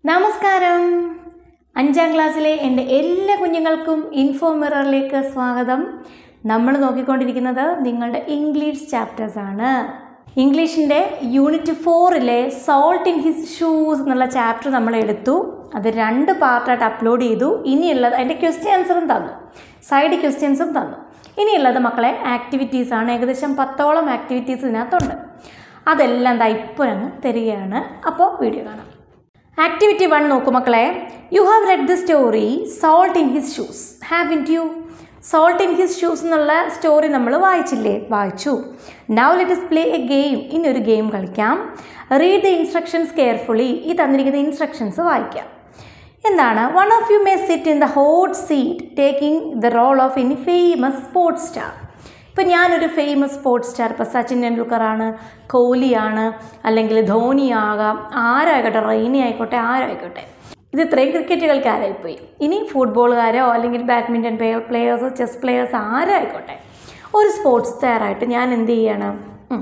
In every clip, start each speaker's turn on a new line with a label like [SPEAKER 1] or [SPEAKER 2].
[SPEAKER 1] നമസ്കാരം അഞ്ചാം ക്ലാസ്സിലെ എൻ്റെ എല്ലാ കുഞ്ഞുങ്ങൾക്കും ഇൻഫോ മിററിലേക്ക് സ്വാഗതം നമ്മൾ നോക്കിക്കൊണ്ടിരിക്കുന്നത് നിങ്ങളുടെ ഇംഗ്ലീഷ് ചാപ്റ്റേഴ്സ് ആണ് ഇംഗ്ലീഷിൻ്റെ യൂണിറ്റ് ഫോറിലെ സോൾട്ട് ഇൻ ഹിസ് ഷൂസ് എന്നുള്ള ചാപ്റ്റർ നമ്മൾ എടുത്തു അത് രണ്ട് പാർട്ടായിട്ട് അപ്ലോഡ് ചെയ്തു ഇനിയുള്ളത് അതിൻ്റെ ക്വസ്റ്റ്യൻ ആൻസറും തന്നു സൈഡ് ക്വസ്റ്റ്യൻസും തന്നു ഇനിയുള്ളത് മക്കളെ ആക്ടിവിറ്റീസ് ആണ് ഏകദേശം പത്തോളം ആക്ടിവിറ്റീസ് ഇതിനകത്തുണ്ട് അതെല്ലാം ദാ ഇപ്പോൾ അങ്ങ് തരികയാണ് അപ്പോൾ വീഡിയോ കാണാം ആക്ടിവിറ്റി വൺ നോക്കൂ മക്കളെ you have read the story salt in his shoes haven't you salt in his shoes എന്നുള്ള സ്റ്റോറി നമ്മൾ വായിച്ചില്ലേ വായിച്ചു now let us play a game ഇനി ഒരു ഗെയിം കളിക്കാം റീഡ് ദ ഇൻസ്ട്രക്ഷൻസ് കെയർഫുള്ളി ഈ തന്നിരിക്കുന്ന ഇൻസ്ട്രക്ഷൻസ് വായിക്കാം എന്താണ് one of you may sit in the hot seat taking the role of any famous sports star ഇപ്പം ഞാനൊരു ഫേമസ് സ്പോർട്സ് സ്റ്റാർ ഇപ്പോൾ സച്ചിൻ ടെണ്ടുൽക്കറാണ് കോഹ്ലിയാണ് അല്ലെങ്കിൽ ധോണിയാകാം ആരായിക്കോട്ടെ റെയിനി ആയിക്കോട്ടെ ആരായിക്കോട്ടെ ഇത് ഇത്രയും ക്രിക്കറ്റ് കളിക്കാരായിപ്പോയി ഇനി ഫുട്ബോളുകാരോ അല്ലെങ്കിൽ ബാഡ്മിൻ്റൺ പ്ലെയർ പ്ലെയേഴ്സോ ചെസ് പ്ലെയേഴ്സ് ആരായിക്കോട്ടെ ഒരു സ്പോർട്സ് സ്റ്റാറായിട്ട് ഞാൻ എന്ത് ചെയ്യണം ഉം.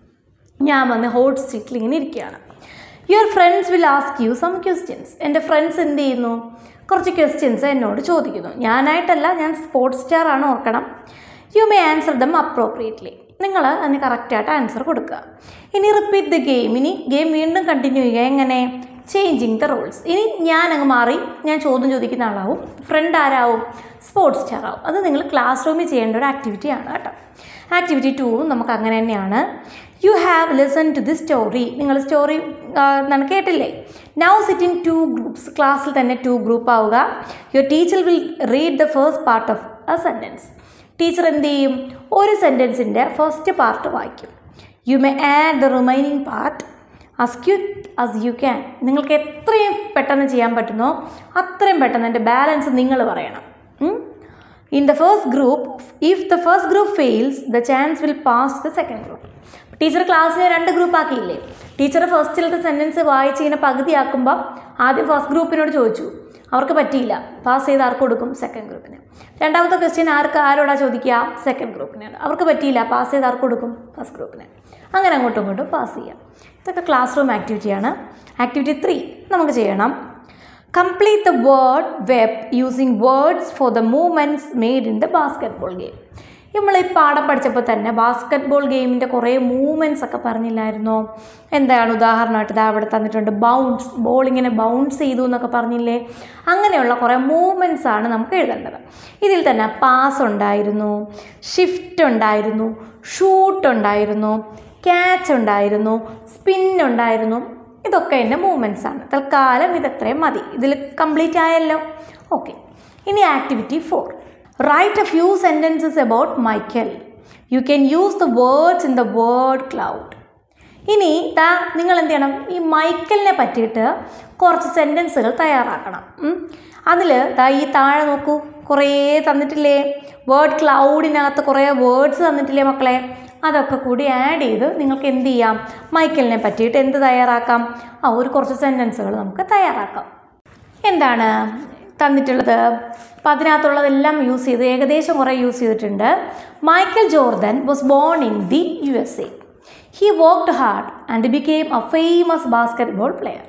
[SPEAKER 1] ഞാൻ വന്ന് ഹോട്ട് സീറ്റിൽ ഇങ്ങനെ ഇരിക്കുകയാണ് your friends will ask you some questions എൻ്റെ ഫ്രണ്ട്സ് എന്ത് ചെയ്യുന്നു കുറച്ച് ക്വസ്റ്റ്യൻസ് എന്നോട് ചോദിക്കുന്നു ഞാനായിട്ടല്ല ഞാൻ സ്പോർട്സ് സ്റ്റാർ ആണ് ഓർക്കണം you may answer them appropriately നിങ്ങൾ അതിന് കറക്റ്റായിട്ട് ആൻസർ കൊടുക്കുക ഇനി റിപ്പീറ്റ് ദ ഗെയിം ഇനി ഗെയിം വീണ്ടും കണ്ടിന്യൂ ചെയ്യുക എങ്ങനെ ചേഞ്ചിങ് ദ റോൾസ് ഇനി ഞാൻ അങ്ങ് മാറി ഞാൻ ചോദ്യം ചോദിക്കുന്ന ആളാവും ഫ്രണ്ട് ആരാവും സ്പോർട്സ് സ്റ്റാർ ആവും അത് നിങ്ങൾ ക്ലാസ് റൂമിൽ ചെയ്യേണ്ട ഒരു ആക്ടിവിറ്റിയാണ് കേട്ടോ ആക്ടിവിറ്റി ടൂവും നമുക്ക് അങ്ങനെ തന്നെയാണ് you have listen to the story നിങ്ങൾ സ്റ്റോറി എന്താണ് കേട്ടില്ലേ now sit in two groups ക്ലാസ്സിൽ തന്നെ ടു ഗ്രൂപ്പ് ആവുക your teacher will read the first part of a sentence teacher എന്ത് ചെയ്യും ഒരു സെൻറ്റൻസിൻ്റെ ഫസ്റ്റ് പാർട്ട് വായിക്കും you may add the remaining part as quick as you can നിങ്ങൾക്ക് എത്രയും പെട്ടെന്ന് ചെയ്യാൻ പറ്റുന്നോ അത്രയും പെട്ടെന്ന് എൻ്റെ ബാലൻസ് നിങ്ങൾ പറയണം ഉം? In the first group if the first group fails the chance will pass the second group teacher ക്ലാസ്സിനെ രണ്ട് ഗ്രൂപ്പ് ആക്കിയില്ലേ ടീച്ചർ ഫസ്റ്റിലത്തെ സെൻറ്റൻസ് വായിച്ച് ഇങ്ങനെ പകുതിയാക്കുമ്പോൾ ആദ്യം ഫസ്റ്റ് ഗ്രൂപ്പിനോട് ചോദിച്ചു അവർക്ക് പറ്റിയില്ല പാസ് ചെയ്ത് ആർക്ക് കൊടുക്കും സെക്കൻഡ് ഗ്രൂപ്പിന് രണ്ടാമത്തെ ക്വസ്റ്റ്യൻ ആർക്ക് ആരോടാ ചോദിക്കുക സെക്കൻഡ് ഗ്രൂപ്പിനാണ് അവർക്ക് പറ്റിയില്ല പാസ് ചെയ്ത് ആർക്ക് കൊടുക്കും ഫസ്റ്റ് ഗ്രൂപ്പിന് അങ്ങനെ അങ്ങോട്ടും ഇങ്ങോട്ടും പാസ് ചെയ്യാം ഇതൊക്കെ ക്ലാസ് റൂം ആക്ടിവിറ്റിയാണ് ആക്ടിവിറ്റി ത്രീ നമുക്ക് ചെയ്യണം complete the word web using words for the movements made in the basketball game നമ്മൾ ഈ പാഠം പഠിച്ചപ്പോൾ തന്നെ ബാസ്കറ്റ് ബോൾ ഗെയിമിൻ്റെ കുറേ മൂവ്മെൻറ്റ്സ് ഒക്കെ പറഞ്ഞില്ലായിരുന്നോ എന്താണ് ഉദാഹരണമായിട്ട് ഇതാ അവിടെ തന്നിട്ടുണ്ട് ബൗൺസ് ബോൾ ഇങ്ങനെ ബൗൺസ് ചെയ്തു എന്നൊക്കെ പറഞ്ഞില്ലേ അങ്ങനെയുള്ള കുറേ മൂവ്മെൻറ്റ്സ് ആണ് നമുക്ക് എഴുതേണ്ടത് ഇതിൽ തന്നെ പാസ് ഉണ്ടായിരുന്നു ഷിഫ്റ്റ് ഉണ്ടായിരുന്നു ഷൂട്ട് ഉണ്ടായിരുന്നു ക്യാച്ച് ഉണ്ടായിരുന്നു സ്പിൻ ഉണ്ടായിരുന്നു ഇതൊക്കെ എൻ്റെ മൂവ്മെൻറ്റ്സ് ആണ് തൽക്കാലം ഇതത്രയും മതി ഇതിൽ കംപ്ലീറ്റ് ആയല്ലോ ഓക്കെ ഇനി activity four write a few sentences about Michael you can use the words in the word cloud ഇനി ദാ നിങ്ങൾ എന്ത് ചെയ്യണം ഈ മൈക്കലിനെ പറ്റിയിട്ട് കുറച്ച് സെൻറ്റൻസുകൾ തയ്യാറാക്കണം അതിൽ ദാ ഈ താഴെ നോക്കൂ കുറേ തന്നിട്ടില്ലേ വേർഡ് ക്ലൗഡിനകത്ത് കുറേ വേർഡ്സ് തന്നിട്ടില്ലേ മക്കളെ അതൊക്കെ കൂടി ആഡ് ചെയ്ത് നിങ്ങൾക്ക് എന്ത് ചെയ്യാം മൈക്കലിനെ പറ്റിയിട്ട് എന്ത് തയ്യാറാക്കാം ആ ഒരു കുറച്ച് സെൻറ്റൻസുകൾ നമുക്ക് തയ്യാറാക്കാം എന്താണ് തന്നിട്ടുള്ളത് അപ്പം അതിനകത്തുള്ളതെല്ലാം യൂസ് ചെയ്ത് ഏകദേശം കുറേ യൂസ് ചെയ്തിട്ടുണ്ട് Michael Jordan was born in the U S A he worked hard and became a famous basketball player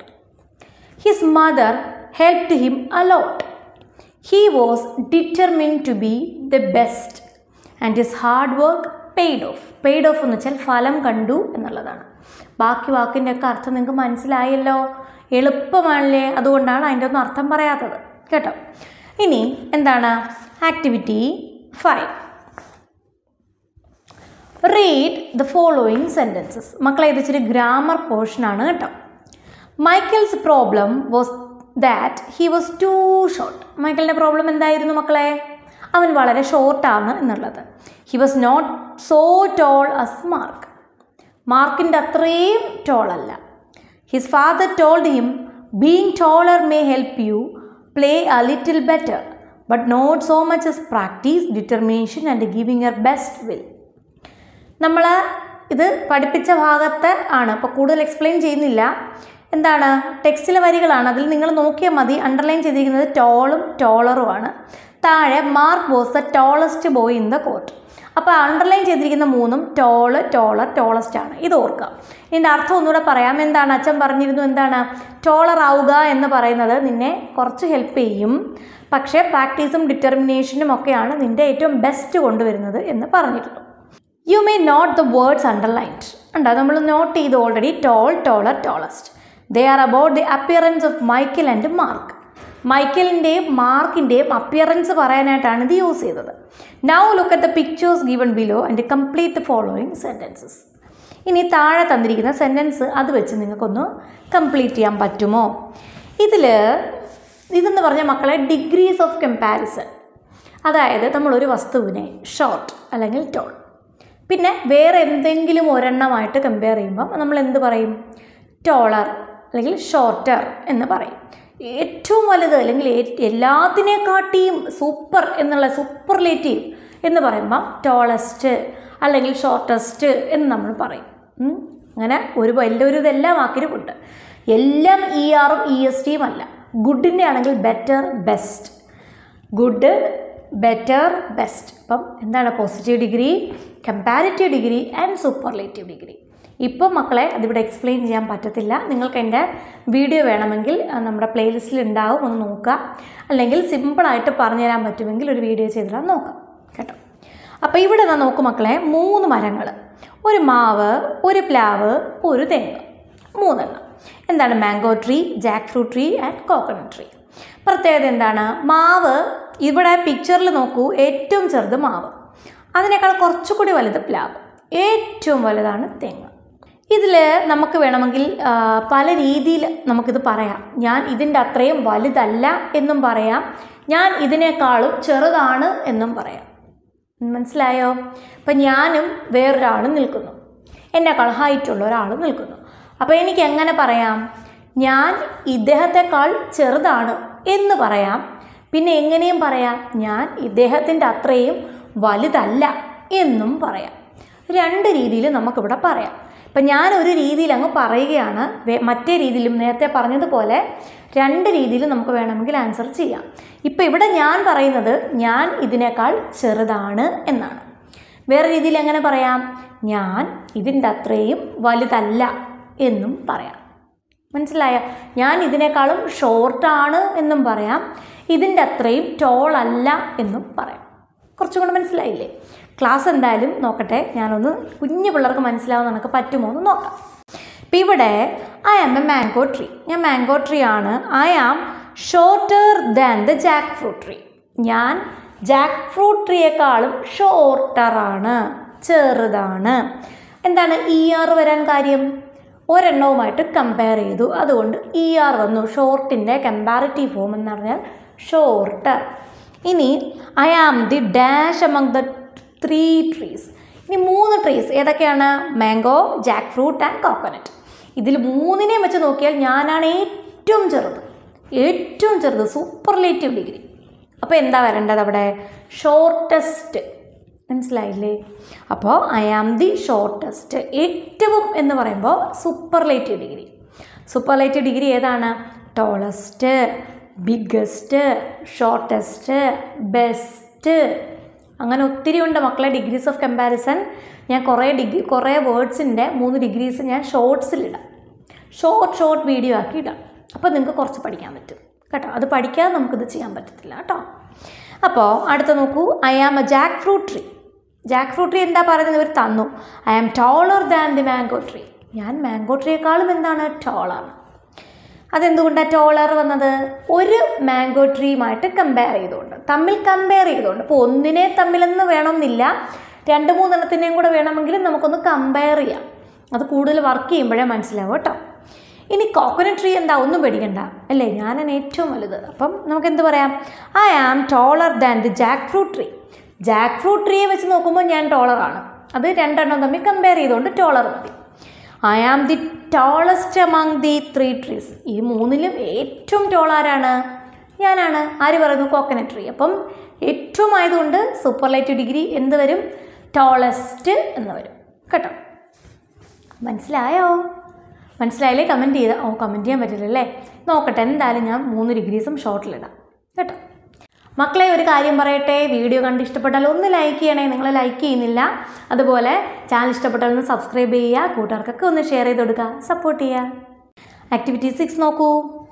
[SPEAKER 1] his mother helped him a lot he was determined to be the best and his hard work paid off paid off എന്ന് വെച്ചാൽ ഫലം കണ്ടു എന്നുള്ളതാണ് ബാക്കി വാക്കിൻ്റെ ഒക്കെ അർത്ഥം നിങ്ങൾക്ക് മനസ്സിലായല്ലോ എളുപ്പമാണല്ലേ അതുകൊണ്ടാണ് അതിൻ്റെ ഒന്നും അർത്ഥം പറയാത്തത് കേട്ടോ ഇനി എന്താണ് activity five read the following sentences മക്കളെ ഇത് ഇച്ചിരി ഗ്രാമർ പോർഷനാണ് കേട്ടോ Michael's problem was that he was too short മൈക്കിളിൻ്റെ പ്രോബ്ലം എന്തായിരുന്നു മക്കളെ അവൻ വളരെ ഷോർട്ടാണ് എന്നുള്ളത് he was not so tall as Mark മാർക്കിൻ്റെ അത്രയും ടോളല്ല his father told him being taller may help you play a little better but not so much as practice determination and giving your best will നമ്മൾ ഇത് പഠിപ്പിച്ച ഭാഗത്ത് ആണ് അപ്പോൾ കൂടുതൽ എക്സ്പ്ലെയിൻ ചെയ്യുന്നില്ല എന്താണ് ടെക്സ്റ്റിലെ വരികളാണ് അതിൽ നിങ്ങൾ നോക്കിയാൽ മതി അണ്ടർലൈൻ ചെയ്തിരിക്കുന്നത് ടോളും ടോളറുമാണ് താഴെ Mark was the tallest boy in the court അപ്പോൾ അണ്ടർലൈൻ ചെയ്തിരിക്കുന്ന മൂന്നും ടോള് ടോളർ ടോളസ്റ്റ് ആണ് ഇത് ഓർക്കുക ഇതിൻ്റെ അർത്ഥം ഒന്നുകൂടെ പറയാം എന്താണ് അച്ഛൻ പറഞ്ഞിരുന്നു എന്താണ് ടോളർ ആവുക എന്ന് പറയുന്നത് നിന്നെ കുറച്ച് ഹെൽപ്പ് ചെയ്യും പക്ഷേ പ്രാക്ടീസും ഡിറ്റർമിനേഷനും ഒക്കെയാണ് നിൻ്റെ ഏറ്റവും ബെസ്റ്റ് കൊണ്ടുവരുന്നത് എന്ന് പറഞ്ഞിരുന്നു you may note the words underlined ഉണ്ടോ നമ്മൾ നോട്ട് ചെയ്ത് already tall taller tallest they are about the appearance of Michael and Mark മൈക്കിളിൻ്റെയും മാർക്കിൻ്റെയും അപ്പിയറൻസ് പറയാനായിട്ടാണ് ഇത് യൂസ് ചെയ്തത് now look at the pictures given below and complete the following sentences ഇനി താഴെ തന്നിരിക്കുന്ന സെൻറ്റൻസ് അത് വെച്ച് നിങ്ങൾക്കൊന്ന് കംപ്ലീറ്റ് ചെയ്യാൻ പറ്റുമോ ഇതിൽ ഇതെന്ന് പറഞ്ഞ മക്കളെ ഡിഗ്രീസ് ഓഫ് കമ്പാരിസൺ അതായത് നമ്മളൊരു വസ്തുവിനെ ഷോർട്ട് അല്ലെങ്കിൽ ടോൾ പിന്നെ വേറെ എന്തെങ്കിലും ഒരെണ്ണമായിട്ട് കമ്പയർ ചെയ്യുമ്പം നമ്മൾ എന്ത് പറയും ടോളർ അല്ലെങ്കിൽ ഷോർട്ടർ എന്ന് പറയും ഏറ്റവും വലുത് അല്ലെങ്കിൽ ഏ- എല്ലാത്തിനെക്കാട്ടിയും സൂപ്പർ എന്നുള്ള സൂപ്പർലേറ്റീവ് എന്ന് പറയുമ്പോൾ ടോളസ്റ്റ് അല്ലെങ്കിൽ ഷോർട്ടസ്റ്റ് എന്ന് നമ്മൾ പറയും ഉം. അങ്ങനെ ഒരു എല്ലാവരും ഇതെല്ലാം വാക്കിനുമുണ്ട് എല്ലാം ഇ ആറും ഇ എസ് ടിയും അല്ല ഗുഡിൻ്റെ ആണെങ്കിൽ better best good better best അപ്പം എന്താണ് positive degree comparative degree and superlative degree ഇപ്പം മക്കളെ അതിവിടെ എക്സ്പ്ലെയിൻ ചെയ്യാൻ പറ്റത്തില്ല നിങ്ങൾക്ക് എൻ്റെ വീഡിയോ വേണമെങ്കിൽ ആ, നമ്മുടെ പ്ലേലിസ്റ്റിൽ ഉണ്ടാവും ഒന്ന് നോക്കുക അല്ലെങ്കിൽ സിമ്പിളായിട്ട് പറഞ്ഞു തരാൻ പറ്റുമെങ്കിൽ ഒരു വീഡിയോ ചെയ്തിടാൻ നോക്കാം കേട്ടോ അപ്പോൾ ഇവിടെ ഞാൻ നോക്കും മക്കളെ മൂന്ന് മരങ്ങൾ ഒരു മാവ് ഒരു പ്ലാവ് ഒരു തെങ്ങ് മൂന്നെണ്ണം എന്താണ് mango tree jackfruit tree and coconut tree പ്രത്യേകത എന്താണ് മാവ് ഇവിടെ പിക്ചറിൽ നോക്കൂ ഏറ്റവും ചെറുത് മാവ് അതിനേക്കാൾ കുറച്ചുകൂടി വലുത് പ്ലാവ് ഏറ്റവും വലുതാണ് തെങ്ങ് ഇതിൽ നമുക്ക് വേണമെങ്കിൽ ആ, പല രീതിയിൽ നമുക്കിത് പറയാം ഞാൻ ഇതിൻ്റെ അത്രയും വലുതല്ല എന്നും പറയാം ഞാൻ ഇതിനേക്കാളും ചെറുതാണ് എന്നും പറയാം മനസ്സിലായോ അപ്പം ഞാനും വേറൊരാളും നിൽക്കുന്നു എന്നെക്കാൾ ഹൈറ്റുള്ള ഒരാളും നിൽക്കുന്നു അപ്പോൾ എനിക്ക് എങ്ങനെ പറയാം ഞാൻ ഇദ്ദേഹത്തെക്കാൾ ചെറുതാണ് എന്ന് പറയാം പിന്നെ എങ്ങനെയും പറയാം ഞാൻ ഇദ്ദേഹത്തിൻ്റെ അത്രയും വലുതല്ല എന്നും പറയാം രണ്ട് രീതിയിൽ നമുക്കിവിടെ പറയാം ഇപ്പം ഞാൻ ഒരു രീതിയിൽ അങ്ങ് പറയുകയാണ് വേ- മറ്റേ രീതിയിലും നേരത്തെ പറഞ്ഞതുപോലെ രണ്ട് രീതിയിൽ നമുക്ക് വേണമെങ്കിൽ ആൻസർ ചെയ്യാം ഇപ്പം ഇവിടെ ഞാൻ പറയുന്നത് ഞാൻ ഇതിനേക്കാൾ ചെറുതാണ് എന്നാണ് വേറെ രീതിയിൽ എങ്ങനെ പറയാം ഞാൻ ഇതിൻ്റെ അത്രയും വലുതല്ല എന്നും പറയാം മനസ്സിലായ ഞാൻ ഇതിനേക്കാളും ഷോർട്ടാണ് എന്നും പറയാം ഇതിൻ്റെ അത്രയും ടോൾ അല്ല എന്നും പറയാം കുറച്ചും കൂടെ മനസ്സിലായില്ലേ ക്ലാസ് എന്തായാലും നോക്കട്ടെ ഞാനൊന്ന് കുഞ്ഞു പിള്ളേർക്ക് മനസ്സിലാവുന്ന നമുക്ക് പറ്റുമോ എന്ന് നോക്കാം ഇപ്പം ഇവിടെ I am a mango tree ഞാൻ മാംഗോ ട്രീ ആണ് I am shorter than the jackfruit tree ഞാൻ ജാക്ക് ഫ്രൂട്ട് ട്രീയേക്കാളും ഷോർട്ടറാണ് ചെറുതാണ് എന്താണ് ഇ ആർ വരാൻ കാര്യം ഒരെണ്ണവുമായിട്ട് കമ്പയർ ചെയ്തു അതുകൊണ്ട് ഇ ആർ വന്നു ഷോർട്ടിൻ്റെ കമ്പാരിറ്റീവ് ഫോം എന്ന് പറഞ്ഞാൽ ഷോർട്ടർ ഇനി I am the dash among the three trees ഇനി മൂന്ന് ട്രീസ് ഏതൊക്കെയാണ് mango jackfruit and coconut ഇതിൽ മൂന്നിനെയും വെച്ച് നോക്കിയാൽ ഞാനാണ് ഏറ്റവും ചെറുത് ഏറ്റവും ചെറുത് സൂപ്പർലേറ്റീവ് ഡിഗ്രി അപ്പോൾ എന്താ വരേണ്ടത് അവിടെ ഷോർട്ടസ്റ്റ് മനസ്സിലായില്ലേ അപ്പോൾ ഐ ആം ദി ഷോർട്ടസ്റ്റ് ഏറ്റവും എന്ന് പറയുമ്പോൾ സൂപ്പർലേറ്റീവ് ഡിഗ്രി സൂപ്പർലേറ്റീവ് ഡിഗ്രി ഏതാണ് ടോളസ്റ്റ് ബിഗ്ഗസ്റ്റ് ഷോർട്ടസ്റ്റ് ബെസ്റ്റ് അങ്ങനെ ഒത്തിരി ഉണ്ട് മക്കളെ ഡിഗ്രീസ് ഓഫ് കമ്പാരിസൺ ഞാൻ കുറേ ഡിഗ്രി കുറേ വേർഡ്സിൻ്റെ മൂന്ന് ഡിഗ്രീസ് ഞാൻ ഷോർട്സിലിടാം ഷോർട്ട് ഷോർട്ട് വീഡിയോ ആക്കി ഇടാം അപ്പോൾ നിങ്ങൾക്ക് കുറച്ച് പഠിക്കാൻ പറ്റും കേട്ടോ അത് പഠിക്കാതെ നമുക്കിത് ചെയ്യാൻ പറ്റത്തില്ല കേട്ടോ അപ്പോൾ അടുത്ത നോക്കൂ I am a jackfruit tree jackfruit tree എന്താ പറയുന്നത് ഇവർ തന്നു I am taller than the mango tree ഞാൻ മാംഗോ ട്രീയേക്കാളും എന്താണ് ടോളാണ് അതെന്തുകൊണ്ടാണ് ടോളർ വന്നത് ഒരു മാംഗോ ട്രീയുമായിട്ട് കമ്പയർ ചെയ്തുകൊണ്ട് തമ്മിൽ കമ്പയർ ചെയ്തുകൊണ്ട് ഇപ്പോൾ ഒന്നിനെ തമ്മിലെന്ന് വേണമെന്നില്ല രണ്ട് മൂന്നെണ്ണത്തിനെയും കൂടെ വേണമെങ്കിൽ നമുക്കൊന്ന് കമ്പയർ ചെയ്യാം അത് കൂടുതൽ വർക്ക് ചെയ്യുമ്പോഴേ മനസ്സിലാവും കേട്ടോ ഇനി കോക്കനട്ട് ട്രീ എന്താ ഒന്നും പേടിക്കണ്ട അല്ലേ ഞാനാണ് ഏറ്റവും വലുത് അപ്പം നമുക്ക് എന്ത് പറയാം I am taller than the jackfruit tree jackfruit ട്രീയെ വെച്ച് നോക്കുമ്പോൾ ഞാൻ ടോളറാണ് അത് രണ്ടെണ്ണം തമ്മിൽ കമ്പയർ ചെയ്തുകൊണ്ട് ടോളർ മതി I am the tallest among the three trees ഈ മൂന്നിലും ഏറ്റവും ടോൾ ആരാണ് ഞാനാണ് ആര് പറയുന്നു കോക്കനട്ട് ട്രീ അപ്പം ഏറ്റവും ആയതുകൊണ്ട് സൂപ്പർലൈറ്റീവ് ഡിഗ്രി എന്ത് വരും ടോളസ്റ്റ് എന്ന് വരും കേട്ടോ മനസ്സിലായോ മനസ്സിലായില്ലേ കമൻറ്റ് ചെയ്ത ഓ കമൻറ്റ് ചെയ്യാൻ പറ്റില്ലല്ലേ നോക്കട്ടെ എന്തായാലും ഞാൻ മൂന്ന് ഡിഗ്രീസും ഷോർട്ടിലിടാം കേട്ടോ മക്കളെ ഒരു കാര്യം പറയട്ടെ വീഡിയോ കണ്ട് ഇഷ്ടപ്പെട്ടാൽ ഒന്ന് ലൈക്ക് ചെയ്യണേ നിങ്ങൾ ലൈക്ക് ചെയ്യുന്നില്ല അതുപോലെ ചാനൽ ഇഷ്ടപ്പെട്ടാൽ ഒന്ന് സബ്സ്ക്രൈബ് ചെയ്യുക കൂട്ടുകാർക്കൊക്കെ ഒന്ന് ഷെയർ ചെയ്ത് കൊടുക്കുക സപ്പോർട്ട് ചെയ്യുക ആക്ടിവിറ്റി സിക്സ് നോക്കൂ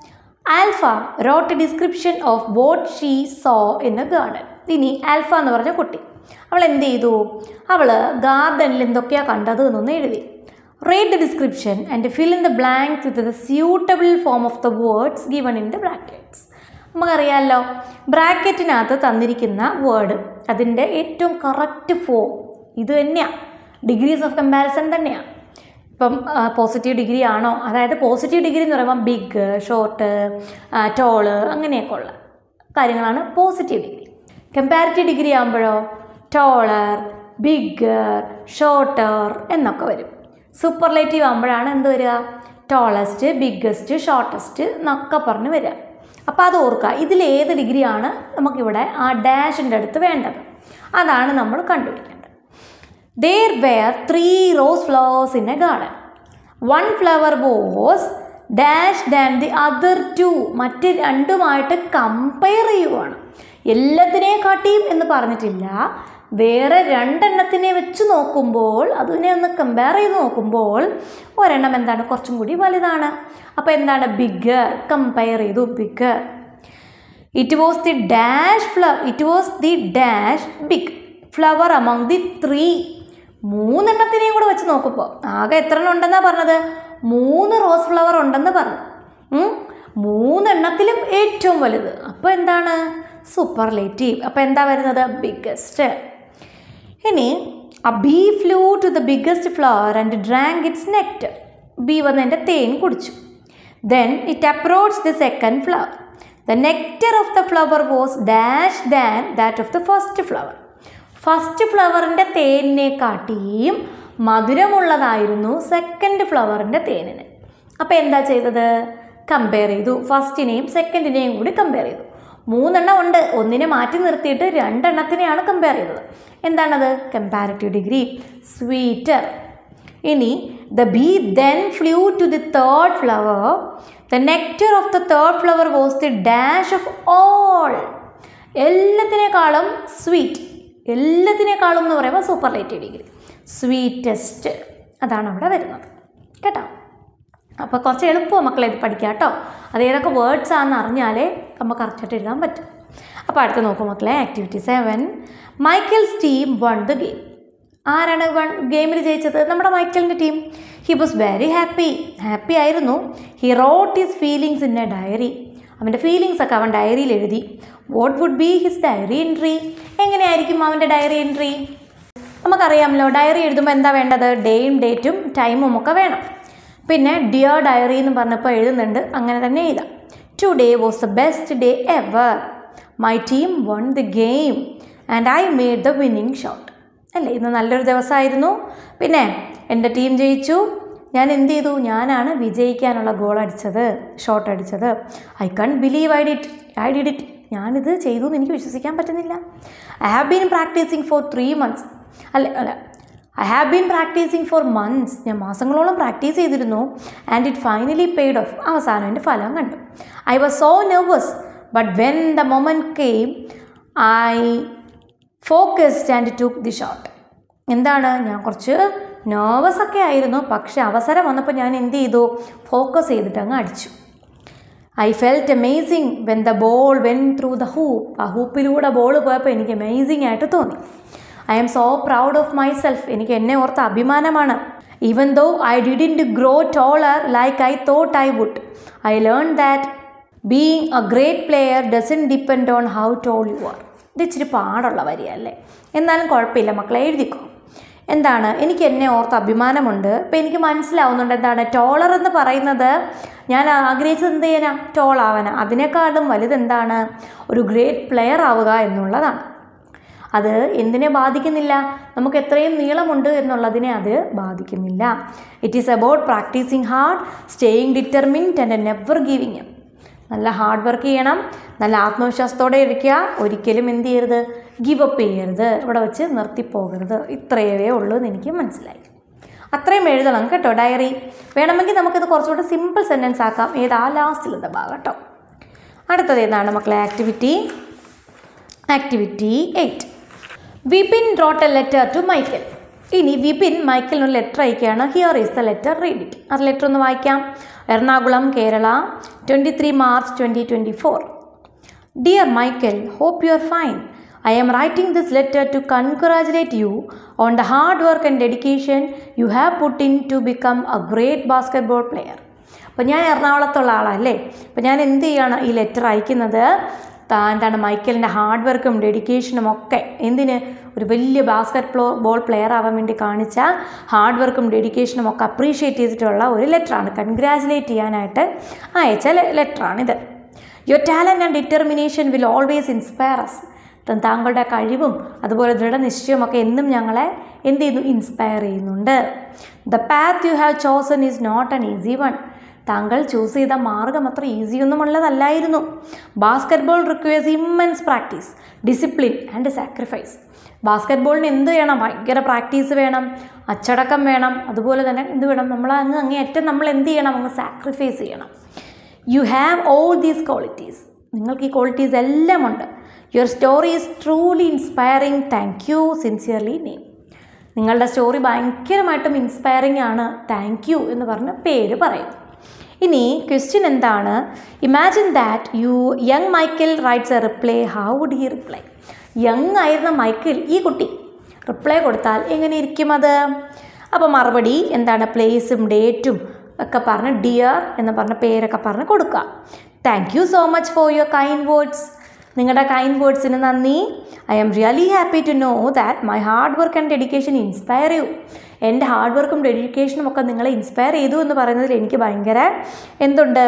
[SPEAKER 1] Alpha wrote description of what she saw in a garden ഇനി ആൽഫ എന്ന് പറഞ്ഞ കുട്ടി അവൾ എന്ത് ചെയ്തു അവൾ ഗാർഡനിൽ എന്തൊക്കെയാണ് കണ്ടത് എന്നൊന്ന് എഴുതി read the description and fill in the blank with the suitable form of the words given in the brackets നമുക്കറിയാമല്ലോ ബ്രാക്കറ്റിനകത്ത് തന്നിരിക്കുന്ന വേർഡ് അതിൻ്റെ ഏറ്റവും കറക്റ്റ് ഫോം ഇത് തന്നെയാണ് ഡിഗ്രീസ് ഓഫ് കമ്പാരിസൺ തന്നെയാണ് ഇപ്പം പോസിറ്റീവ് ഡിഗ്രി ആണോ അതായത് പോസിറ്റീവ് ഡിഗ്രി എന്ന് പറയുമ്പോൾ ബിഗ് ഷോർട്ട് ടോള് അങ്ങനെയൊക്കെ ഉള്ള കാര്യങ്ങളാണ് പോസിറ്റീവ് ഡിഗ്രി കമ്പാരിറ്റീവ് ഡിഗ്രി ആകുമ്പോഴോ ടോളർ ബിഗർ ഷോർട്ടർ എന്നൊക്കെ വരും സൂപ്പർലേറ്റീവ് ആകുമ്പോഴാണ് എന്ത് വരിക ടോളസ്റ്റ് ബിഗ്ഗസ്റ്റ് ഷോർട്ടസ്റ്റ് എന്നൊക്കെ പറഞ്ഞ് വരിക അപ്പോൾ അത് ഓർക്കുക ഇതിലേത് ഡിഗ്രിയാണ് നമുക്കിവിടെ ആ ഡാഷിൻ്റെ അടുത്ത് വേണ്ടത് അതാണ് നമ്മൾ കണ്ടുപിടിക്കേണ്ടത് There were three rose flowers in a garden. One flower was dashed than the other two. മറ്റ് രണ്ടുമായിട്ട് കമ്പയർ ചെയ്യുവാണ് എല്ലാത്തിനെ കാട്ടിയും എന്ന് പറഞ്ഞിട്ടില്ല വേറെ രണ്ടെണ്ണത്തിനെ വെച്ച് നോക്കുമ്പോൾ അതിനെ ഒന്ന് കമ്പയർ ചെയ്ത് നോക്കുമ്പോൾ ഒരെണ്ണം എന്താണ് കുറച്ചും കൂടി വലുതാണ് അപ്പോൾ എന്താണ് ബിഗർ കമ്പയർ ചെയ്തു bigger it was the dash flower it was the dash big flower among the three മൂന്നെണ്ണത്തിനെയും കൂടെ വെച്ച് നോക്കുമ്പോൾ ആകെ എത്ര എണ്ണം ഉണ്ടെന്നാണ് പറഞ്ഞത് മൂന്ന് റോസ് ഫ്ലവർ ഉണ്ടെന്ന് പറഞ്ഞു ഉം? മൂന്നെണ്ണത്തിലും ഏറ്റവും വലുത് അപ്പോൾ എന്താണ് സൂപ്പർലേറ്റീവ് അപ്പോൾ എന്താ വരുന്നത് ബിഗ്ഗസ്റ്റ് ഇനി ആ bee flew to the biggest flower and drank its nectar bee വന്നതിൻ്റെ തേൻ കുടിച്ചു then it approach the second flower the nectar of the flower was dash than that of the first flower first ഫ്ലവറിൻ്റെ തേനിനെ കാട്ടിയും മധുരമുള്ളതായിരുന്നു second ഫ്ലവറിൻ്റെ തേനിന് അപ്പോൾ എന്താ ചെയ്തത് കമ്പയർ ചെയ്തു ഫസ്റ്റിനെയും സെക്കൻഡിനെയും കൂടി കമ്പയർ ചെയ്തു മൂന്നെണ്ണം ഉണ്ട് ഒന്നിനെ മാറ്റി നിർത്തിയിട്ട് രണ്ടെണ്ണത്തിനെയാണ് കമ്പയർ ചെയ്തത് എന്താണത് കമ്പാരിറ്റീവ് ഡിഗ്രി സ്വീറ്റർ ഇനി the bee then flew to the third flower the nectar of the third flower was the dash of all എല്ലാത്തിനേക്കാളും സ്വീറ്റ് എല്ലാത്തിനേക്കാളും എന്ന് പറയുമ്പോൾ സൂപ്പർലേറ്റീവ് ഡിഗ്രി സ്വീറ്റസ്റ്റ് അതാണ് അവിടെ വരുന്നത് കേട്ടോ അപ്പോൾ കുറച്ച് എളുപ്പമാണ് മക്കളെ ഇത് പഠിക്കുക കേട്ടോ അത് ഏതൊക്കെ വേർഡ്സ് ആണെന്ന് അറിഞ്ഞാലേ നമുക്ക് കറക്റ്റായിട്ട് എഴുതാൻ പറ്റും അപ്പോൾ അടുത്ത് നോക്കൂ മക്കളെ activity seven Michael's team won the game ആരാണ് വൺ ഗെയിമിൽ ജയിച്ചത് നമ്മുടെ മൈക്കിളിൻ്റെ team he was very happy happy ആയിരുന്നു he wrote his feelings in a diary അവൻ്റെ ഫീലിങ്സ് ഒക്കെ അവൻ ഡയറിയിൽ എഴുതി what would be his diary entry എങ്ങനെയായിരിക്കും അവൻ്റെ ഡയറി എൻട്രി നമുക്കറിയാമല്ലോ ഡയറി എഴുതുമ്പോൾ എന്താ വേണ്ടത് ഡേയും ഡേറ്റും ടൈമും ഒക്കെ വേണം പിന്നെ ഡിയർ ഡയറി എന്ന് പറഞ്ഞപ്പോൾ എഴുതുന്നുണ്ട് അങ്ങനെ തന്നെ എഴുതാം today was the best day ever my team won the game and I made the winning shot അല്ലേ ഇന്ന് നല്ലൊരു ദിവസമായിരുന്നു പിന്നെ എൻ്റെ ടീം ജയിച്ചു ഞാൻ എന്ത് ചെയ്തു ഞാനാണ് വിജയിക്കാനുള്ള ഗോൾ അടിച്ചത് ഷോട്ട് അടിച്ചത് I can believe I did I did it ഞാനിത് ചെയ്തു എന്ന് എനിക്ക് വിശ്വസിക്കാൻ പറ്റുന്നില്ല I have been practicing for three months അല്ല അല്ല I have been practicing for months ഞാൻ മാസങ്ങളോളം പ്രാക്ടീസ് ചെയ്തിരുന്നു and it finally paid off അവസാനം എൻ്റെ ഫലം കണ്ടു I was so nervous but when the moment came I focused and took the shot എന്താണ് ഞാൻ കുറച്ച് നെർവസ് ഒക്കെ ആയിരുന്നു പക്ഷെ അവസരം വന്നപ്പോൾ ഞാൻ എന്ത് ചെയ്തു ഫോക്കസ് ചെയ്തിട്ട് അങ്ങ് അടിച്ചു I felt amazing when the ball went through the hoop ആ ഹൂപ്പിലൂടെ ബോൾ പോയപ്പോൾ എനിക്ക് അമേസിങ് ആയിട്ട് തോന്നി I'm so proud of myself എനിക്ക് എന്നെ ഓർത്ത അഭിമാനമാണ് even though I didn't grow taller like I thought I would I learn that being a great player doesn't depend on how tall you are ഇത് ഇച്ചിരി പാടുള്ള വരിയല്ലേ എന്നാലും കുഴപ്പമില്ല മക്കളെ എഴുതിക്കോ എന്താണ് എനിക്ക് എന്നെ ഓർത്ത് അഭിമാനമുണ്ട് ഇപ്പം എനിക്ക് മനസ്സിലാവുന്നുണ്ട് എന്താണ് ടോളർ എന്ന് പറയുന്നത് ഞാൻ ആഗ്രഹിച്ചത് എന്ത് ചെയ്യാനാ ടോൾ ആവാനാ അതിനേക്കാളും വലുതെന്താണ് ഒരു ഗ്രേറ്റ് പ്ലെയർ ആവുക എന്നുള്ളതാണ് അത് എന്തിനെ ബാധിക്കുന്നില്ല നമുക്ക് എത്രയും നീളമുണ്ട് എന്നുള്ളതിനെ അത് ബാധിക്കുന്നില്ല it is about practicing hard staying determined and never giving um നല്ല ഹാർഡ് വർക്ക് ചെയ്യണം നല്ല ആത്മവിശ്വാസത്തോടെ ഇരിക്കുക ഒരിക്കലും എന്ത് ചെയ്യരുത് ഗിവ് അപ്പ് ചെയ്യരുത് ഇവിടെ വെച്ച് നിർത്തിപ്പോകരുത് ഇത്രയേ ഉള്ളൂ എന്ന് എനിക്ക് മനസ്സിലായി അത്രയും എഴുതണം കേട്ടോ ഡയറി വേണമെങ്കിൽ നമുക്കിത് കുറച്ചുകൂടെ സിമ്പിൾ സെൻറ്റൻസ് ആക്കാം ഏതാ ലാസ്റ്റിലത്തെ ഭാഗം കേട്ടോ അടുത്തത് ഏതാണ് മക്കളെ activity activity eight Vipin wrote a letter to Michael ഇനി വിപിൻ മൈക്കലിന് ഒരു ലെറ്റർ അയക്കുകയാണ് here is the letter read it ആ ലെറ്റർ ഒന്ന് വായിക്കാം Ernakulam Kerala twenty three March twenty twenty four dear Michael hope you are fine I am writing this letter to congratulate you on the hard work and dedication you have put in to become a great basketball player അപ്പോൾ ഞാൻ എറണാകുളത്തുള്ള ആളല്ലേ അപ്പോൾ ഞാൻ എന്ത് ചെയ്യാണ് ഈ letter അയക്കുന്നത് താ- എന്താണ് മൈക്കലിൻ്റെ ഹാർഡ് വർക്കും ഡെഡിക്കേഷനും ഒക്കെ എന്തിന് ഒരു വലിയ ബാസ്കറ്റ് പ്ലോ ബോൾ പ്ലെയർ ആവാൻ വേണ്ടി കാണിച്ച ഹാർഡ് വർക്കും ഡെഡിക്കേഷനും ഒക്കെ അപ്രീഷിയേറ്റ് ചെയ്തിട്ടുള്ള ഒരു ലെറ്ററാണ് കൺഗ്രാജുലേറ്റ് ചെയ്യാനായിട്ട് അയച്ച ലെറ്ററാണിത് your talent and determination will always inspire us താങ്കളുടെ കഴിവും അതുപോലെ ദൃഢനിശ്ചയവും ഒക്കെ എന്നും ഞങ്ങളെ എന്ത് ചെയ്യുന്നു ഇൻസ്പയർ ചെയ്യുന്നുണ്ട് the path you have chosen is not an easy one താങ്കൾ ചൂസ് ചെയ്ത മാർഗം അത്ര ഈസിയൊന്നുമുള്ളതല്ലായിരുന്നു basketball requires immense practice discipline and sacrifice ബാസ്കറ്റ് ബോളിന് എന്ത് വേണം ഭയങ്കര പ്രാക്ടീസ് വേണം അച്ചടക്കം വേണം അതുപോലെ തന്നെ എന്ത് വേണം നമ്മൾ അങ്ങ് അങ്ങേയറ്റം നമ്മൾ എന്ത് ചെയ്യണം അങ്ങ് സാക്രിഫൈസ് ചെയ്യണം you have all these qualities നിങ്ങൾക്ക് ഈ ക്വാളിറ്റീസ് എല്ലാം ഉണ്ട് your story is truly inspiring thank you sincerely name നിങ്ങളുടെ സ്റ്റോറി ഭയങ്കരമായിട്ടും ഇൻസ്പയറിംഗ് ആണ് താങ്ക് യു എന്ന് പറഞ്ഞ് പേര് പറയും ഇനി ക്വസ്റ്റ്യൻ എന്താണ് imagine that you young Michael writes a reply how would he reply young ആയിരുന്ന മൈക്കിൾ ഈ കുട്ടി റിപ്ലൈ കൊടുത്താൽ എങ്ങനെ ഇരിക്കും അത് അപ്പോൾ മറുപടി എന്താണ് പ്ലേസും ഡേറ്റും ഒക്കെ പറഞ്ഞ് ഡിയർ എന്ന് പറഞ്ഞ പേരൊക്കെ പറഞ്ഞ് കൊടുക്കുക thank you so much for your kind words നിങ്ങളുടെ കൈൻഡ് വേർഡ്സിന് നന്ദി I am really happy to know that my hard work and dedication inspire you എൻ്റെ ഹാർഡ് വർക്കും ഡെഡിക്കേഷനും ഒക്കെ നിങ്ങളെ ഇൻസ്പയർ ചെയ്തു എന്ന് പറയുന്നതിൽ എനിക്ക് ഭയങ്കര എന്തുണ്ട്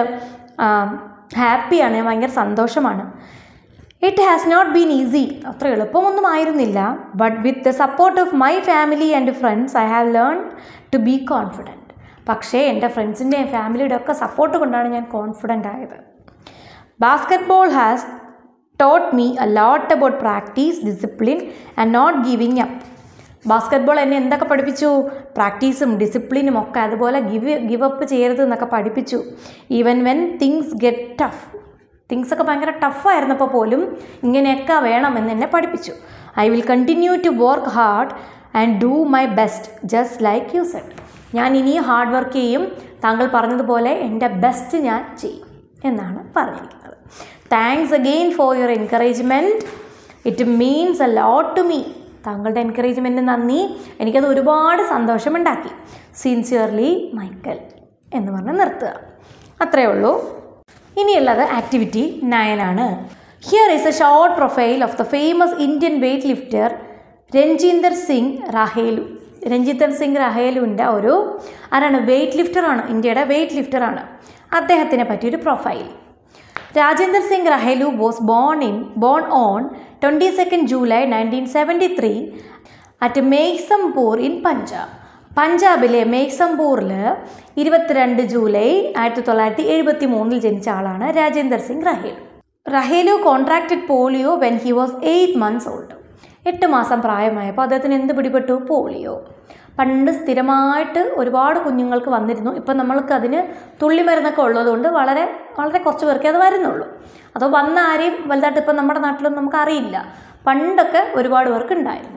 [SPEAKER 1] ഹാപ്പിയാണ് ഞാൻ ഭയങ്കര സന്തോഷമാണ് it has not been easy അത്ര എളുപ്പമൊന്നും ആയിരുന്നില്ല but with the support of my family and friends I have learn to be confident പക്ഷേ എൻ്റെ ഫ്രണ്ട്സിൻ്റെയും ഫാമിലിയുടെ ഒക്കെ സപ്പോർട്ട് കൊണ്ടാണ് ഞാൻ കോൺഫിഡൻ്റ് ആയത് basketball has taught me a lot about practice discipline and not giving up basketball എന്നെ എന്തൊക്കെ പഠിപ്പിച്ചു പ്രാക്ടീസും ഡിസിപ്ലിനും ഒക്കെ അതുപോലെ ഗിവ് ഗിവ് അപ്പ് ചെയ്യരുത് എന്നൊക്കെ പഠിപ്പിച്ചു even when things get tough things ഒക്കെ ഭയങ്കര ടഫായിരുന്നപ്പോൾ പോലും ഇങ്ങനെയൊക്കെ വേണമെന്ന് എന്നെ പഠിപ്പിച്ചു I will continue to work hard and do my best just like you said ഞാൻ ഇനിയും ഹാർഡ് വർക്ക് ചെയ്യും താങ്കൾ പറഞ്ഞതുപോലെ എൻ്റെ ബെസ്റ്റ് ഞാൻ ചെയ്യും എന്നാണ് പറഞ്ഞിരിക്കുന്നത് thanks again for your encouragement it means a lot to me താങ്കളുടെ എൻകറേജ്മെൻറ്റ് നന്ദി എനിക്കത് ഒരുപാട് സന്തോഷമുണ്ടാക്കി സിൻസിയർലി മൈക്കൽ എന്ന് പറഞ്ഞ് നിർത്തുക അത്രയേ ഉള്ളൂ ഇനിയുള്ളത് ആക്ടിവിറ്റി നയനാണ് here is a short profile of the famous Indian weight lifter Ranjinder Singh Rahelu Ranjithar Singh റഹേലുവിൻ്റെ ഒരു ആരാണ് വെയ്റ്റ് ലിഫ്റ്ററാണ് ഇന്ത്യയുടെ വെയ്റ്റ് ലിഫ്റ്ററാണ് അദ്ദേഹത്തിനെ പറ്റിയൊരു profile Rajinder Singh Rahelu was born in born on twenty second July nineteen seventy three at Meghsampur in Punjab പഞ്ചാബിലെ മേഘ്സംപൂറിൽ ഇരുപത്തിരണ്ട് ജൂലൈ ആയിരത്തി തൊള്ളായിരത്തി എഴുപത്തി മൂന്നിൽ ജനിച്ച ആളാണ് Rajinder Singh Rahelu Rahelu contracted polio when he was eight months old എട്ട് മാസം പ്രായമായപ്പോൾ അദ്ദേഹത്തിന് എന്ത് പിടിപെട്ടു പോളിയോ പണ്ട് സ്ഥിരമായിട്ട് ഒരുപാട് കുഞ്ഞുങ്ങൾക്ക് വന്നിരുന്നു ഇപ്പം നമ്മൾക്ക് അതിന് തുള്ളിമരുന്നൊക്കെ ഉള്ളതുകൊണ്ട് വളരെ വളരെ കുറച്ച് പേർക്കേ അത് വരുന്നുള്ളൂ അതോ വന്ന ആരെയും വലുതായിട്ട് ഇപ്പം നമ്മുടെ നാട്ടിലൊന്നും നമുക്ക് അറിയില്ല പണ്ടൊക്കെ ഒരുപാട് പേർക്ക് ഉണ്ടായിരുന്നു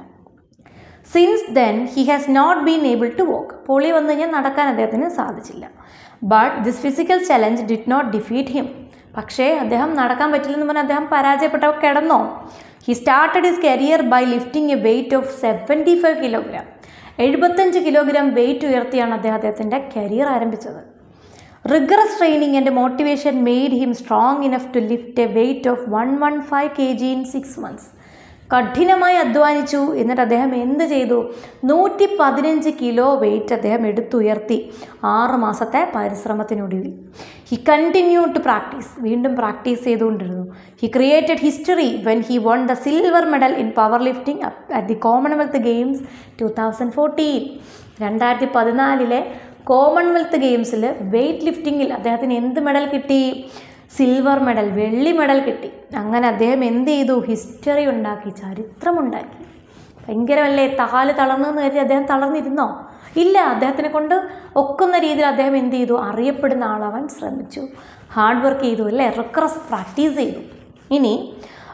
[SPEAKER 1] since then he has not been able to walk polio വന്നു കഴിഞ്ഞാൽ നടക്കാൻ അദ്ദേഹത്തിന് സാധിച്ചില്ല but this physical challenge did not defeat him പക്ഷേ അദ്ദേഹം നടക്കാൻ പറ്റില്ലെന്ന് പറഞ്ഞാൽ അദ്ദേഹം പരാജയപ്പെട്ട കിടന്നോ he started his career by lifting a weight of seventy five kilogram എഴുപത്തഞ്ച് കിലോഗ്രാം വെയിറ്റ് ഉയർത്തിയാണ് അദ്ദേഹം അദ്ദേഹത്തിൻ്റെ കരിയർ ആരംഭിച്ചത് rigorous training and motivation made him strong enough to lift a weight of one one five K G in six months കഠിനമായി അധ്വാനിച്ചു എന്നിട്ട് അദ്ദേഹം എന്ത് ചെയ്തു നൂറ്റി പതിനഞ്ച് കിലോ വെയിറ്റ് അദ്ദേഹം എടുത്തുയർത്തി ആറ് മാസത്തെ പരിശ്രമത്തിനൊടുവിൽ ഹി കണ്ടിന്യൂ ടു പ്രാക്ടീസ് വീണ്ടും പ്രാക്ടീസ് ചെയ്തുകൊണ്ടിരുന്നു he created history when he won the silver medal in power lifting at the Commonwealth Games two thousand fourteen രണ്ടായിരത്തി പതിനാലിലെ കോമൺവെൽത്ത് ഗെയിംസിൽ വെയ്റ്റ് ലിഫ്റ്റിങ്ങിൽ അദ്ദേഹത്തിന് എന്ത് മെഡൽ കിട്ടി സിൽവർ മെഡൽ വെള്ളി മെഡൽ കിട്ടി അങ്ങനെ അദ്ദേഹം എന്ത് ചെയ്തു ഹിസ്റ്ററി ഉണ്ടാക്കി ചരിത്രമുണ്ടാക്കി ഭയങ്കരമല്ലേ താല് തളർന്നെന്ന് കരുതി അദ്ദേഹം തളർന്നിരുന്നോ ഇല്ല അദ്ദേഹത്തിനെ കൊണ്ട് ഒക്കുന്ന രീതിയിൽ അദ്ദേഹം എന്ത് ചെയ്തു അറിയപ്പെടുന്ന ആളാവാൻ ശ്രമിച്ചു ഹാർഡ് വർക്ക് ചെയ്തു അല്ലേ റിക്രസ് പ്രാക്ടീസ് ചെയ്തു ഇനി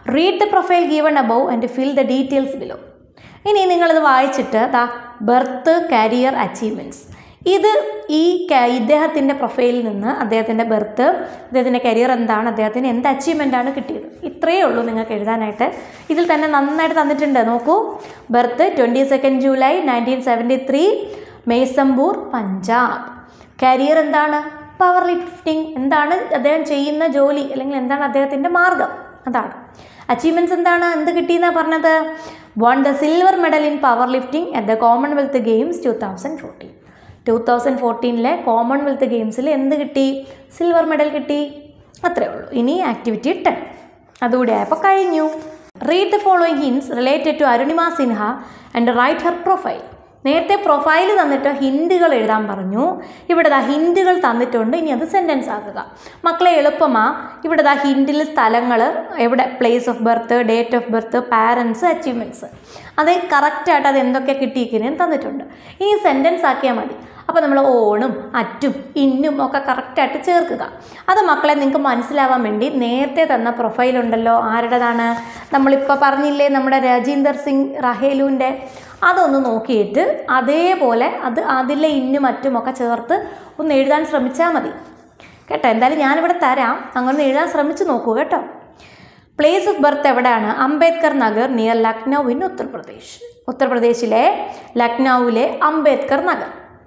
[SPEAKER 1] read the profile given above and fill the details below ഇനി നിങ്ങളിത് വായിച്ചിട്ട് ദാ ബർത്ത് കരിയർ അച്ചീവ്മെൻറ്റ്സ് ഇത് ഈ ക- ഇദ്ദേഹത്തിൻ്റെ പ്രൊഫൈലിൽ നിന്ന് അദ്ദേഹത്തിൻ്റെ ബർത്ത് അദ്ദേഹത്തിൻ്റെ കരിയർ എന്താണ് അദ്ദേഹത്തിന് എന്ത് അച്ചീവ്മെൻ്റ് ആണ് കിട്ടിയത് ഇത്രയേ ഉള്ളൂ നിങ്ങൾക്ക് എഴുതാനായിട്ട് ഇതിൽ തന്നെ നന്നായിട്ട് തന്നിട്ടുണ്ട് നോക്കൂ birth twenty second July nineteen seventy three Mesampur Punjab career എന്താണ് പവർ ലിഫ്റ്റിംഗ് എന്താണ് അദ്ദേഹം ചെയ്യുന്ന ജോലി അല്ലെങ്കിൽ എന്താണ് അദ്ദേഹത്തിൻ്റെ മാർഗം അതാണ് അച്ചീവ്മെൻറ്റ്സ് എന്താണ് എന്ത് കിട്ടിയെന്നാണ് പറഞ്ഞത് won the silver medal in power lifting at the Commonwealth Games two thousand fourteen two thousand ഫോർട്ടീനിലെ കോമൺവെൽത്ത് ഗെയിംസിൽ എന്ത് കിട്ടി സിൽവർ മെഡൽ കിട്ടി അത്രേ ഉള്ളൂ ഇനി ആക്ടിവിറ്റി ടെൻ അതുകൂടെ ആയപ്പോൾ കഴിഞ്ഞു read the following hints related to Arunima Sinha and write her profile നേരത്തെ പ്രൊഫൈൽ തന്നിട്ട് ഹിൻഡുകൾ എഴുതാൻ പറഞ്ഞു ഇവിടെ ദാ ഹിൻഡുകൾ തന്നിട്ടുണ്ട് ഇനി അത് സെൻറ്റൻസ് ആക്കുക മക്കളെ എളുപ്പമാ ഇവിടെ ദാ ഹിൻഡിൽ സ്ഥലങ്ങൾ എവിടെ place of birth date of birth parents achievements അത് കറക്റ്റായിട്ട് അത് എന്തൊക്കെ കിട്ടിയിരിക്കുന്നതെന്ന് തന്നിട്ടുണ്ട് ഇനി സെൻറ്റൻസ് ആക്കിയാൽ മതി അപ്പോൾ നമ്മൾ ഓണും അറ്റും ഇന്നും ഒക്കെ കറക്റ്റായിട്ട് ചേർക്കുക അത് മക്കളെ നിങ്ങൾക്ക് മനസ്സിലാവാൻ വേണ്ടി നേരത്തെ തന്ന പ്രൊഫൈൽ ഉണ്ടല്ലോ ആരുടേതാണ് നമ്മളിപ്പോൾ പറഞ്ഞില്ലേ നമ്മുടെ രാജീന്ദർ സിംഗ് റഹേലുവിൻ്റെ അതൊന്ന് നോക്കിയിട്ട് അതേപോലെ അത് അതിലെ ഇന്നും മറ്റും ഒക്കെ ചേർത്ത് ഒന്ന് എഴുതാൻ ശ്രമിച്ചാൽ മതി കേട്ടോ എന്തായാലും ഞാനിവിടെ തരാം അങ്ങനെ എഴുതാൻ ശ്രമിച്ച് നോക്കൂ കേട്ടോ പ്ലേസ് ഓഫ് ബർത്ത് എവിടെയാണ് അംബേദ്കർ നഗർ നിയർ ലക്നൗ ഇൻ ഉത്തർപ്രദേശ് ഉത്തർപ്രദേശിലെ ലക്നൌവിലെ അംബേദ്കർ നഗർ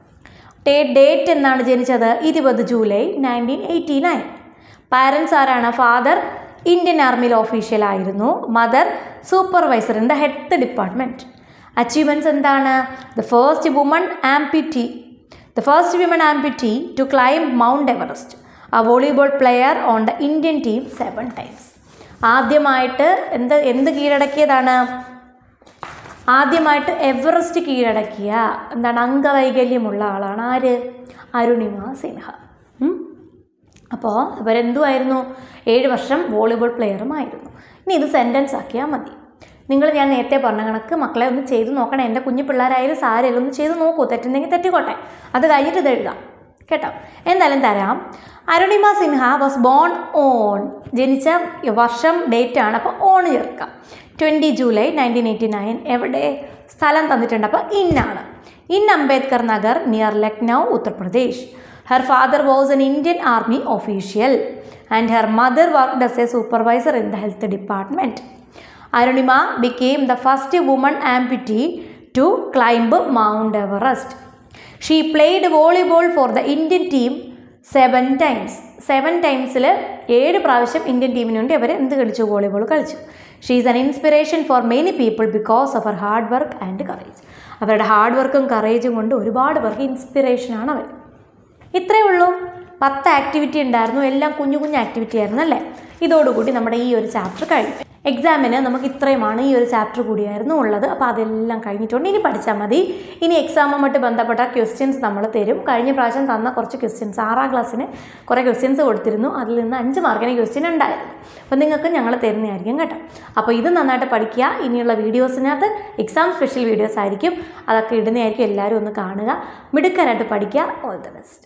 [SPEAKER 1] ഡേ ഡേറ്റ് എന്നാണ് ജനിച്ചത് ഇരുപത് July nineteen eighty nine parents ആരാണ് ഫാദർ ഇന്ത്യൻ ആർമിയിൽ ഓഫീഷ്യലായിരുന്നു mother supervisor in the health department achievements എന്താണ് the first woman amputee the first women amputee to climb Mount Everest ആ volleyball player on the Indian team seven times ആദ്യമായിട്ട് എന്ത് എന്ത് കീഴടക്കിയതാണ് ആദ്യമായിട്ട് Everest കീഴടക്കിയ എന്താണ് അംഗവൈകല്യമുള്ള ആളാണ് ആര് അരുണിമ സിൻഹ ഉം? അപ്പോൾ ഇവരെന്തുമായിരുന്നു ഏഴ് വർഷം വോളിബോൾ പ്ലെയറുമായിരുന്നു ഇനി ഇത് സെൻറ്റൻസ് ആക്കിയാൽ മതി നിങ്ങൾ ഞാൻ നേരത്തെ പറഞ്ഞ കണക്ക് മക്കളെ ഒന്ന് ചെയ്ത് നോക്കണം എൻ്റെ കുഞ്ഞു പിള്ളേരായാലും സാരമില്ല ഒന്ന് ചെയ്ത് നോക്കൂ തെറ്റുണ്ടെങ്കിൽ തെറ്റിക്കോട്ടെ അത് കഴിഞ്ഞിട്ട് ഇത് എഴുതാം കേട്ടോ എന്തായാലും തരാം Arunima Sinha was born on ജനിച്ച വർഷം ഡേറ്റ് ആണ് അപ്പോൾ ഓൺ ചേർക്കാം twenty July nineteen eighty nine എവിടെ സ്ഥലം തന്നിട്ടുണ്ട് അപ്പോൾ ഇന്നാണ് in Ambedkar Nagar near Lucknow Uttar Pradesh her father was an Indian army official and her mother works a supervisor in the health department Arunima became the first woman amputee to climb Mount Everest she played volleyball for the Indian team seven times seven ടൈംസിൽ ഏഴ് പ്രാവശ്യം Indian ടീമിന് വേണ്ടി അവർ എന്ത് കളിച്ചു volleyball കളിച്ചു she is an inspiration for many people because of അവർ hard work and courage അവരുടെ hard വർക്കും കറേജും കൊണ്ട് ഒരുപാട് പേർക്ക് ഇൻസ്പിറേഷനാണ് അവർ ഇത്രയേ ഉള്ളൂ പത്ത് ആക്ടിവിറ്റി ഉണ്ടായിരുന്നു എല്ലാം കുഞ്ഞു കുഞ്ഞു ആക്ടിവിറ്റി ആയിരുന്നു അല്ലേ ഇതോടുകൂടി നമ്മുടെ ഈ ഒരു ചാപ്റ്റർ കഴിഞ്ഞു എക്സാമിന് നമുക്ക് ഇത്രയുമാണ് ഈ ഒരു ചാപ്റ്റർ കൂടിയായിരുന്നു ഉള്ളത് അപ്പോൾ അതെല്ലാം കഴിഞ്ഞിട്ടുണ്ട് ഇനി പഠിച്ചാൽ മതി ഇനി എക്സാമുമായിട്ട് ബന്ധപ്പെട്ട ക്വസ്റ്റ്യൻസ് നമ്മൾ തരും കഴിഞ്ഞ പ്രാവശ്യം തന്ന കുറച്ച് ക്വസ്റ്റ്യൻസ് ആറാം ക്ലാസ്സിന് കുറേ ക്വസ്റ്റ്യൻസ് കൊടുത്തിരുന്നു അതിൽ നിന്ന് അഞ്ച് മാർക്കിന് ക്വസ്റ്റ്യൻ ഉണ്ടായിരുന്നു അപ്പോൾ നിങ്ങൾക്ക് ഞങ്ങൾ തരുന്നതായിരിക്കും കേട്ടോ അപ്പോൾ ഇത് നന്നായിട്ട് പഠിക്കുക ഇനിയുള്ള വീഡിയോസിനകത്ത് എക്സാം സ്പെഷ്യൽ വീഡിയോസ് ആയിരിക്കും അതൊക്കെ ഇടുന്നതായിരിക്കും എല്ലാവരും ഒന്ന് കാണുക മിടുക്കനായിട്ട് പഠിക്കുക ഓൾ ദ ബെസ്റ്റ്